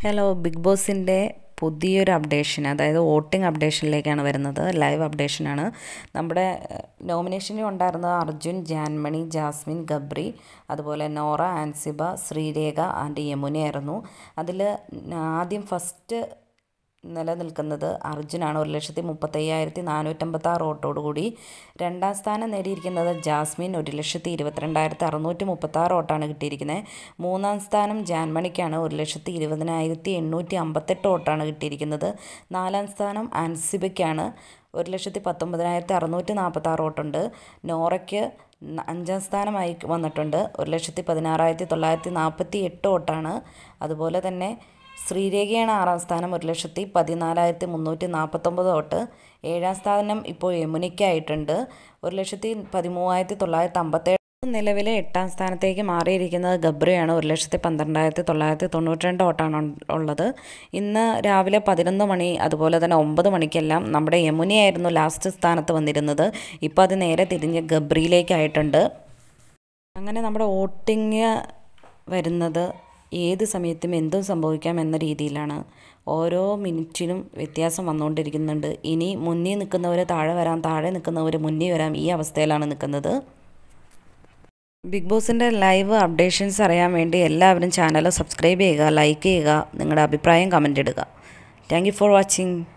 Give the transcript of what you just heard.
hello big ബോസിൻ്റെ പുതിയൊരു updation അതായത് വോട്ടിംഗ് അപ്ഡേഷനിലേക്കാണ് വരുന്നത് ലൈവ് അപ്ഡേഷനാണ് നമ്മുടെ നോമിനേഷനിൽ ഉണ്ടായിരുന്നത് അർജുൻ ജാൻമണി ജാസ്മിൻ ഗബ്രി അതുപോലെ നോറ ആൻസിബ ശ്രീരേഖ ആൻഡ് യമുനയായിരുന്നു അതിൽ ആദ്യം ഫസ്റ്റ് നിലനിൽക്കുന്നത് അർജുനാണ് ഒരു ലക്ഷത്തി മുപ്പത്തയ്യായിരത്തി നാനൂറ്റമ്പത്തി ആറ് വോട്ടോടുകൂടി രണ്ടാം സ്ഥാനം നേടിയിരിക്കുന്നത് ജാസ്മിൻ ഒരു ലക്ഷത്തി ഇരുപത്തിരണ്ടായിരത്തി അറുന്നൂറ്റി മുപ്പത്തി ആറ് വോട്ടാണ് കിട്ടിയിരിക്കുന്നത് മൂന്നാം സ്ഥാനം ജാൻമണിക്കാണ് ഒരു ലക്ഷത്തി ഇരുപതിനായിരത്തി എണ്ണൂറ്റി അമ്പത്തെട്ട് വോട്ടാണ് കിട്ടിയിരിക്കുന്നത് നാലാം സ്ഥാനം അൻസിബയ്ക്കാണ് ഒരു ലക്ഷത്തി പത്തൊമ്പതിനായിരത്തി അറുന്നൂറ്റി നാൽപ്പത്തി ആറ് വോട്ടുണ്ട് നോറയ്ക്ക് അഞ്ചാം സ്ഥാനമായി വന്നിട്ടുണ്ട് ഒരു ലക്ഷത്തി പതിനാറായിരത്തി തൊള്ളായിരത്തി നാൽപ്പത്തി എട്ട് വോട്ടാണ് അതുപോലെ തന്നെ ശ്രീരേഖയാണ് ആറാം സ്ഥാനം ഒരു ലക്ഷത്തി പതിനാലായിരത്തി മുന്നൂറ്റി നാൽപ്പത്തൊമ്പത് വോട്ട് ഏഴാം സ്ഥാനം ഇപ്പോൾ യമുനയ്ക്കായിട്ടുണ്ട് ഒരു ലക്ഷത്തി പതിമൂവായിരത്തി തൊള്ളായിരത്തി അമ്പത്തേഴ് നിലവിലെ എട്ടാം സ്ഥാനത്തേക്ക് മാറിയിരിക്കുന്നത് ഗബ്രയാണ് ഒരു ലക്ഷത്തി പന്ത്രണ്ടായിരത്തി തൊള്ളായിരത്തി തൊണ്ണൂറ്റി രണ്ട് വോട്ടാണ് ഉള്ളത് ഇന്ന് രാവിലെ പതിനൊന്ന് മണി അതുപോലെ തന്നെ ഒമ്പത് മണിക്കെല്ലാം നമ്മുടെ യമുനയായിരുന്നു ലാസ്റ്റ് സ്ഥാനത്ത് വന്നിരുന്നത് ഇപ്പോൾ അത് നേരെ തിരിഞ്ഞ് ഗബ്രിയിലേക്കായിട്ടുണ്ട് അങ്ങനെ നമ്മുടെ വോട്ടിങ് വരുന്നത് ഏത് സമയത്തും എന്തും സംഭവിക്കാം എന്ന രീതിയിലാണ് ഓരോ മിനിറ്റിനും വ്യത്യാസം വന്നുകൊണ്ടിരിക്കുന്നുണ്ട് ഇനി മുന്നിൽ നിൽക്കുന്നവർ താഴെ വരാം താഴെ നിൽക്കുന്നവർ മുന്നിൽ വരാം ഈ അവസ്ഥയിലാണ് നിൽക്കുന്നത് ബിഗ് ബോസിൻ്റെ ലൈവ് അപ്ഡേഷൻസ് അറിയാൻ വേണ്ടി എല്ലാവരും ചാനൽ സബ്സ്ക്രൈബ് ചെയ്യുക ലൈക്ക് ചെയ്യുക നിങ്ങളുടെ അഭിപ്രായം കമൻ്റ് ഇടുക താങ്ക് ഫോർ വാച്ചിങ്